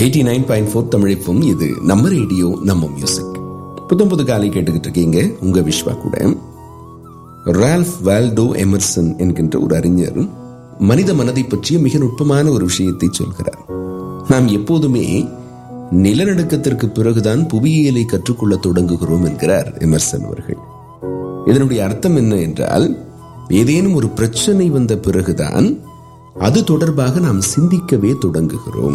eighty nine point four தமிழிப்பும் இது நம்ம ரேடியோ நம்ம மியூசிக் புத்தம் புது காலை கேட்டுக்கிட்டு இருக்கீங்க உங்க விஸ்வா கூட ரால்ஃப் வால்டோ எமர்சன் என்கின்ற ஒரு அறிஞர் மனித மனதை பற்றிய மிக நுட்பமான ஒரு விஷயத்தை சொல்கிறார் நாம் எப்போதுமே நிலநடுக்கத்திற்கு பிறகுதான் புவியியலை கற்றுக்கொள்ள தொடங்குகிறோம் என்கிறார் எமர்சன் அவர்கள் இதனுடைய அர்த்தம் என்ன என்றால் ஏதேனும் ஒரு பிரச்சனை வந்த பிறகுதான் அது தொடர்பாக நாம் சிந்திக்கவே தொடங்குகிறோம்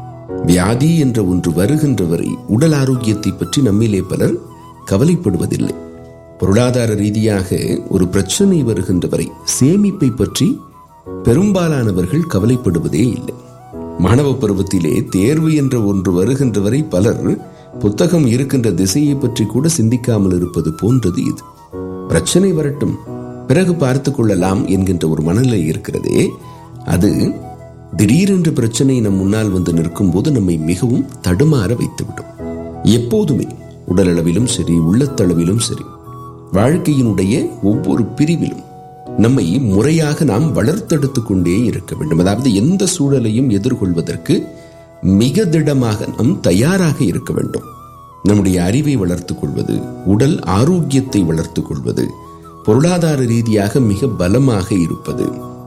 வியாதி என்ற ஒன்று வருகின்ற வரை உடல் ஆரோக்கியத்தை பற்றி நம்மிலே பலர் கவலைப்படுவதில்லை பொருளாதார ரீதியாக ஒரு பிரச்சனை வருகின்ற வரை சேமிப்பை பற்றி பெரும்பாலானவர்கள் கவலைப்படுவதே இல்லை மாணவ பருவத்திலே தேர்வு என்ற ஒன்று வருகின்ற வரை பலர் புத்தகம் இருக்கின்ற திசையை பற்றி கூட சிந்திக்காமல் இருப்பது போன்றது இது பிரச்சனை வரட்டும் பிறகு பார்த்துக் கொள்ளலாம் என்கின்ற ஒரு மனநிலை இருக்கிறதே அது திடீரென்று பிரச்சனை நம் முன்னால் வந்து நிற்கும் போது நம்மை மிகவும் தடுமாற வைத்துவிடும் எப்போதுமே உடலளவிலும் சரி உள்ளத்தளவிலும் சரி வாழ்க்கையினுடைய ஒவ்வொரு பிரிவிலும் நம்மை முறையாக நாம் வளர்த்தெடுத்துக் கொண்டே இருக்க வேண்டும் அதாவது எந்த சூழலையும் எதிர்கொள்வதற்கு மிக திடமாக நாம் தயாராக இருக்க வேண்டும் நம்முடைய அறிவை வளர்த்துக் கொள்வது உடல் ஆரோக்கியத்தை வளர்த்துக் கொள்வது பொருளாதார ரீதியாக மிக பலமாக இருப்பது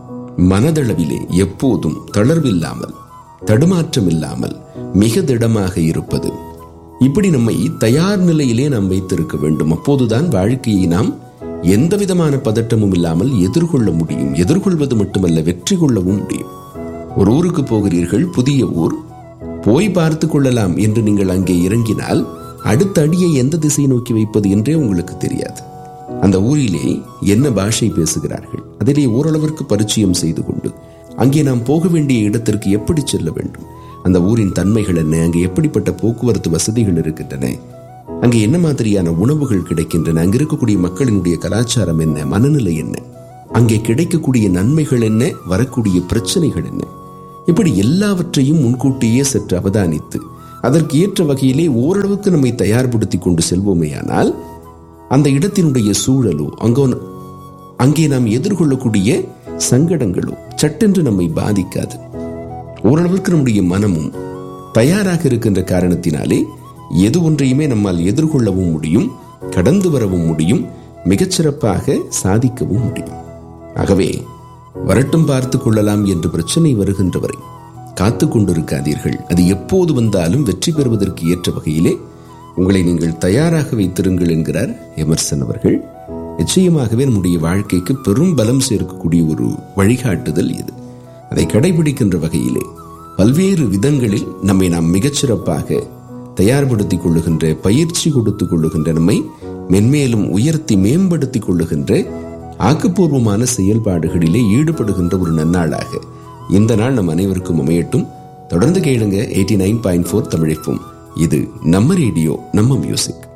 மனதளவிலே எப்போதும் தளர்வில்லாமல் தடுமாற்றம் இல்லாமல் மிக திடமாக இருப்பது இப்படி நம்மை தயார் நிலையிலே நாம் வைத்திருக்க வேண்டும் அப்போதுதான் வாழ்க்கையை நாம் எந்த விதமான பதட்டமும் இல்லாமல் எதிர்கொள்ள முடியும் எதிர்கொள்வது மட்டுமல்ல வெற்றி கொள்ளவும் முடியும் ஒரு ஊருக்கு போகிறீர்கள் புதிய ஊர் போய் பார்த்து கொள்ளலாம் என்று நீங்கள் அங்கே இறங்கினால் அடுத்த அடியை எந்த திசை நோக்கி வைப்பது என்றே உங்களுக்கு தெரியாது அந்த ஊரிலே என்ன பாஷை பேசுகிறார்கள் அதிலே ஓரளவிற்கு பரிச்சயம் செய்து கொண்டு அங்கே நாம் போக வேண்டிய இடத்திற்கு எப்படி செல்ல வேண்டும் அந்த ஊரின் தன்மைகள் என்ன அங்கே எப்படிப்பட்ட போக்குவரத்து வசதிகள் இருக்கின்றன அங்கே என்ன மாதிரியான உணவுகள் கிடைக்கின்றன அங்க இருக்கக்கூடிய மக்களினுடைய கலாச்சாரம் என்ன மனநிலை என்ன அங்கே கிடைக்கக்கூடிய நன்மைகள் என்ன வரக்கூடிய பிரச்சனைகள் என்ன இப்படி எல்லாவற்றையும் முன்கூட்டியே சற்று அவதானித்து அதற்கு ஏற்ற வகையிலே ஓரளவுக்கு நம்மை தயார்படுத்தி கொண்டு செல்வோமேயானால் அந்த இடத்தினுடைய சூழலோ அங்கோ அங்கே நாம் எதிர்கொள்ளக்கூடிய சங்கடங்களோ சட்டென்று நம்மை பாதிக்காது ஓரளவிற்கு நம்முடைய மனமும் தயாராக இருக்கின்ற காரணத்தினாலே எது ஒன்றையுமே நம்மால் எதிர்கொள்ளவும் முடியும் கடந்து வரவும் முடியும் மிகச்சிறப்பாக சாதிக்கவும் முடியும் ஆகவே வரட்டும் பார்த்து கொள்ளலாம் என்று பிரச்சனை வருகின்ற வரை காத்து கொண்டிருக்காதீர்கள் அது எப்போது வந்தாலும் வெற்றி பெறுவதற்கு ஏற்ற வகையிலே உங்களை நீங்கள் தயாராக வைத்திருங்கள் என்கிறார் எமர்சன் அவர்கள் நிச்சயமாகவே நம்முடைய வாழ்க்கைக்கு பெரும் பலம் சேர்க்கக்கூடிய ஒரு வழிகாட்டுதல் இது அதை கடைபிடிக்கின்ற வகையிலே பல்வேறு விதங்களில் நம்மை நாம் மிகச்சிறப்பாக தயார்படுத்திக் கொள்ளுகின்ற பயிற்சி கொடுத்துக் கொள்ளுகின்ற நம்மை மென்மேலும் உயர்த்தி மேம்படுத்திக் கொள்ளுகின்ற ஆக்கப்பூர்வமான செயல்பாடுகளிலே ஈடுபடுகின்ற ஒரு நன்னாளாக இந்த நாள் நம் அனைவருக்கும் அமையட்டும் தொடர்ந்து கேளுங்க எயிட்டி நைன் பாயிண்ட் ஃபோர் தமிழிப்பும் இது நம்ம ரேடியோ நம்ம மியூசிக்